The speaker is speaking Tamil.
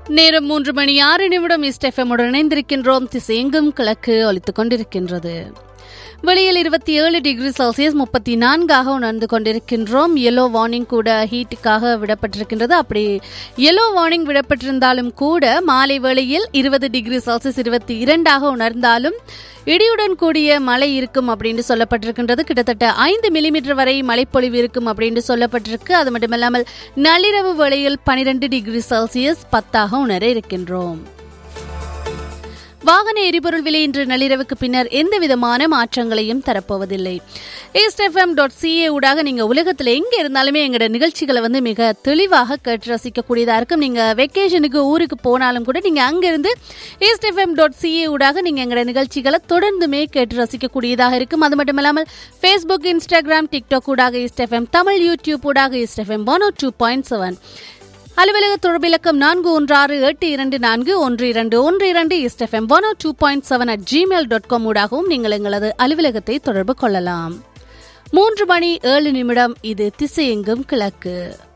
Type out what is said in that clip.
நேரம் மூன்று மணி ஆறு நிமிடம் இஸ்டெஃபமுடன் இணைந்திருக்கின்றோம் திசையெங்கும் கிழக்கு ஒலித்துக் கொண்டிருக்கின்றது வெளியில் இருபத்தி ஏழு டிகிரி செல்சியஸ் முப்பத்தி நான்காக உணர்ந்து கொண்டிருக்கின்றோம் எல்லோ வார்னிங் கூட ஹீட்டுக்காக விடப்பட்டிருக்கின்றது அப்படி எல்லோ வார்னிங் விடப்பட்டிருந்தாலும் கூட மாலை வேளையில் இருபது டிகிரி செல்சியஸ் இருபத்தி இரண்டாக உணர்ந்தாலும் இடியுடன் கூடிய மழை இருக்கும் அப்படின்னு சொல்லப்பட்டிருக்கின்றது கிட்டத்தட்ட ஐந்து மில்லிமீட்டர் வரை மழைப்பொழிவு இருக்கும் அப்படின்னு சொல்லப்பட்டிருக்கு அது மட்டுமல்லாமல் நள்ளிரவு வேளையில் பனிரெண்டு டிகிரி செல்சியஸ் பத்தாக உணர இருக்கின்றோம் வாகன எரிபொருள் விலை இன்று நள்ளிரவுக்கு பின்னர் எந்த விதமான மாற்றங்களையும் தரப்போவதில்லை ஈஸ்ட் எஃப்எம் டாட் சிஏ ஊடாக நீங்க உலகத்தில் எங்க இருந்தாலுமே எங்களோட நிகழ்ச்சிகளை வந்து மிக தெளிவாக கேட்டு ரசிக்கக்கூடியதா இருக்கும் நீங்க வெக்கேஷனுக்கு ஊருக்கு போனாலும் கூட நீங்க அங்கிருந்து ஈஸ்ட் எஃப்எம் டாட் சிஏ ஊடாக நீங்க எங்களோட நிகழ்ச்சிகளை தொடர்ந்துமே கேட்டு ரசிக்கக்கூடியதாக இருக்கும் அது மட்டும் இல்லாமல் ஃபேஸ்புக் இன்ஸ்டாகிராம் டிக்டாக் ஊடாக ஈஸ்ட் எஃப்எம் தமிழ் யூடியூப் ஊடாக East FM one two point seven அலுவலக தொடர்பிலக்கம் நான்கு ஒன்று ஆறு எட்டு இரண்டு நான்கு ஒன்று இரண்டு ஒன்று இரண்டு East FM one two point seven at Gmail dot com ஊடாகவும் நீங்கள் எங்களது அலுவலகத்தை தொடர்பு கொள்ளலாம் மூன்று மணி ஏழு நிமிடம் இது திசையெங்கும் கிழக்கு